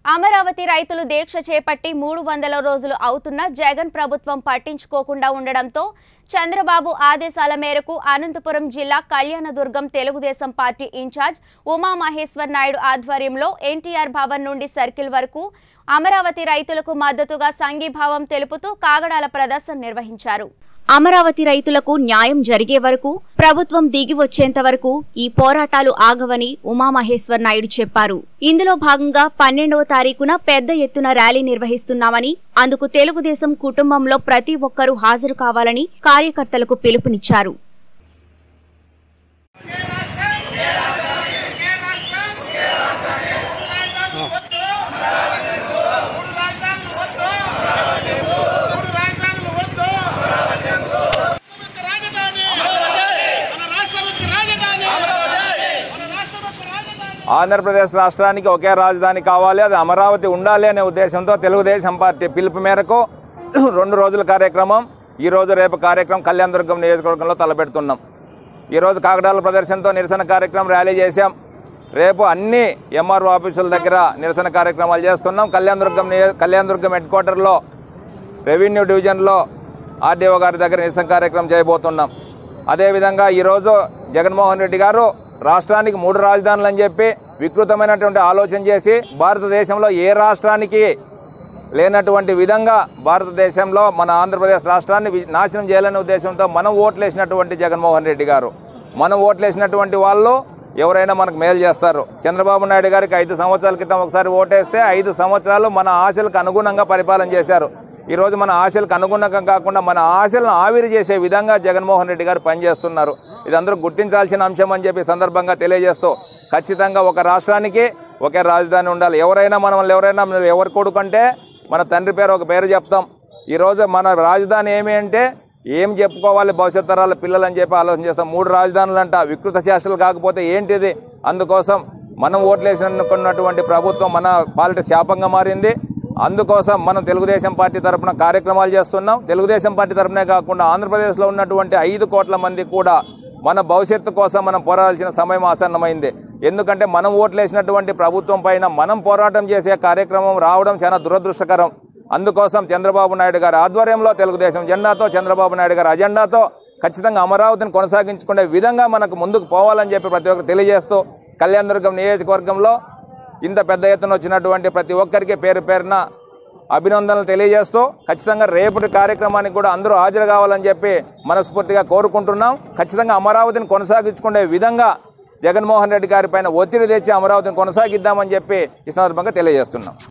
అమరావతి రైతులు దీక్ష చేపట్టి మూడు వందల రోజులు అవుతున్నా జగన్ ప్రభుత్వం పట్టించుకోకుండా ఉండడంతో చంద్రబాబు ఆదేశాల మేరకు అనంతపురం జిల్లా కళ్యాణదుర్గం తెలుగుదేశం పార్టీ ఇన్ఛార్జ్ ఉమామహేశ్వర్ నాయుడు ఆధ్వర్యంలో ఎన్టీఆర్ భవన్ నుండి సర్కిల్ వరకు అమరావతి రైతులకు మద్దతుగా సంఘీభావం తెలుపుతూ కాగడాల ప్రదర్శన నిర్వహించారు అమరావతి రైతులకు న్యాయం జరిగే వరకు ప్రభుత్వం దిగి వచ్చేంత వరకు ఈ పోరాటాలు ఆగవని ఉమామహేశ్వర్ నాయుడు చెప్పారు ఇందులో భాగంగా పన్నెండవ తారీఖున పెద్ద ఎత్తున ర్యాలీ నిర్వహిస్తున్నామని అందుకు తెలుగుదేశం కుటుంబంలో ప్రతి ఒక్కరూ హాజరు కావాలని కార్యకర్తలకు పిలుపునిచ్చారు రాజధాని మన రాష్ట్రానికి రాజధాని మన రాష్ట్రానికి రాజధాని ఆంధ్రప్రదేశ్ రాష్ట్రానికి ఒకే రాజధాని కావాలి అది అమరావతి ఉండాలి అనే ఉద్దేశంతో తెలుగుదేశం పార్టీ పిలుపు మేరకు రెండు రోజుల కార్యక్రమం ఈ రోజు రేపు కార్యక్రమం కళ్యాణదుర్గం నియోజకవర్గంలో తలపెడుతున్నాం ఈరోజు కాగడాల ప్రదర్శనతో నిరసన కార్యక్రమం ర్యాలీ చేశాం రేపు అన్ని ఎంఆర్ఓ ఆఫీసుల దగ్గర నిరసన కార్యక్రమాలు చేస్తున్నాం కళ్యాణదుర్గం నియో కళ్యాణదుర్గం హెడ్ క్వార్టర్లో రెవెన్యూ డివిజన్లో ఆర్డీఓ గారి దగ్గర నిరసన కార్యక్రమం చేయబోతున్నాం అదేవిధంగా ఈరోజు జగన్మోహన్ రెడ్డి గారు రాష్ట్రానికి మూడు రాజధానులు అని చెప్పి వికృతమైనటువంటి ఆలోచన చేసి భారతదేశంలో ఏ రాష్ట్రానికి లేనటువంటి విధంగా భారతదేశంలో మన ఆంధ్రప్రదేశ్ రాష్ట్రాన్ని వి- నాశనం చేయాలనే ఉద్దేశంతో మనం ఓట్లేసినటువంటి జగన్మోహన్ రెడ్డి గారు మనం ఓట్లేసినటువంటి వాళ్ళు ఎవరైనా మనకు మేలు చేస్తారు చంద్రబాబు నాయుడు గారికి ఐదు సంవత్సరాల క్రితం ఒకసారి ఓటేస్తే ఐదు సంవత్సరాలు మన ఆశలకు అనుగుణంగా పరిపాలన చేశారు ఈరోజు మన ఆశలకు అనుగుణంగా కాకుండా మన ఆశలను ఆవిరి చేసే విధంగా జగన్మోహన్ రెడ్డి గారు పనిచేస్తున్నారు ఇది అందరూ గుర్తించాల్సిన అంశం అని చెప్పి సందర్భంగా తెలియజేస్తూ ఖచ్చితంగా ఒక రాష్ట్రానికి ఒకే రాజధాని ఉండాలి ఎవరైనా మనల్ని ఎవరైనా మీరు ఎవరి కొడుకంటే మన తండ్రి పేరు ఒక పేరు చెప్తాం ఈరోజు మన రాజధాని ఏమి అంటే ఏం చెప్పుకోవాలి భవిష్యత్ తరాల పిల్లలు అని చెప్పి ఆలోచన చేస్తాం మూడు రాజధానులు అంట వికృత చేష్టలు కాకపోతే ఏంటిది అందుకోసం మనం ఓట్లేసినటువంటి ప్రభుత్వం మన పాలిట శాపంగా మారింది అందుకోసం మనం తెలుగుదేశం పార్టీ తరపున కార్యక్రమాలు చేస్తున్నాం తెలుగుదేశం పార్టీ తరపునే కాకుండా ఆంధ్రప్రదేశ్లో ఉన్నటువంటి ఐదు కోట్ల మంది కూడా మన భవిష్యత్తు కోసం మనం పోరాడాల్సిన సమయం ఆసన్నమైంది ఎందుకంటే మనం ఓట్లేసినటువంటి ప్రభుత్వం పైన మనం పోరాటం చేసే కార్యక్రమం రావడం చాలా దురదృష్టకరం అందుకోసం చంద్రబాబు నాయుడు గారి ఆధ్వర్యంలో తెలుగుదేశం జెండాతో చంద్రబాబు నాయుడు గారి అజెండాతో ఖచ్చితంగా అమరావతిని కొనసాగించుకునే విధంగా మనకు ముందుకు పోవాలని చెప్పి ప్రతి ఒక్కరు తెలియజేస్తూ కళ్యాణదుర్గం నియోజకవర్గంలో ఇంత పెద్ద ఎత్తున వచ్చినటువంటి ప్రతి ఒక్కరికి పేరు పేరున అభినందనలు తెలియజేస్తూ ఖచ్చితంగా రేపటి కార్యక్రమానికి కూడా అందరూ హాజరు కావాలని చెప్పి మనస్ఫూర్తిగా కోరుకుంటున్నాం ఖచ్చితంగా అమరావతిని కొనసాగించుకునే విధంగా జగన్మోహన్ రెడ్డి గారి పైన ఒత్తిడి తెచ్చి అమరావతిని కొనసాగిద్దామని చెప్పి ఈ సందర్భంగా తెలియజేస్తున్నాం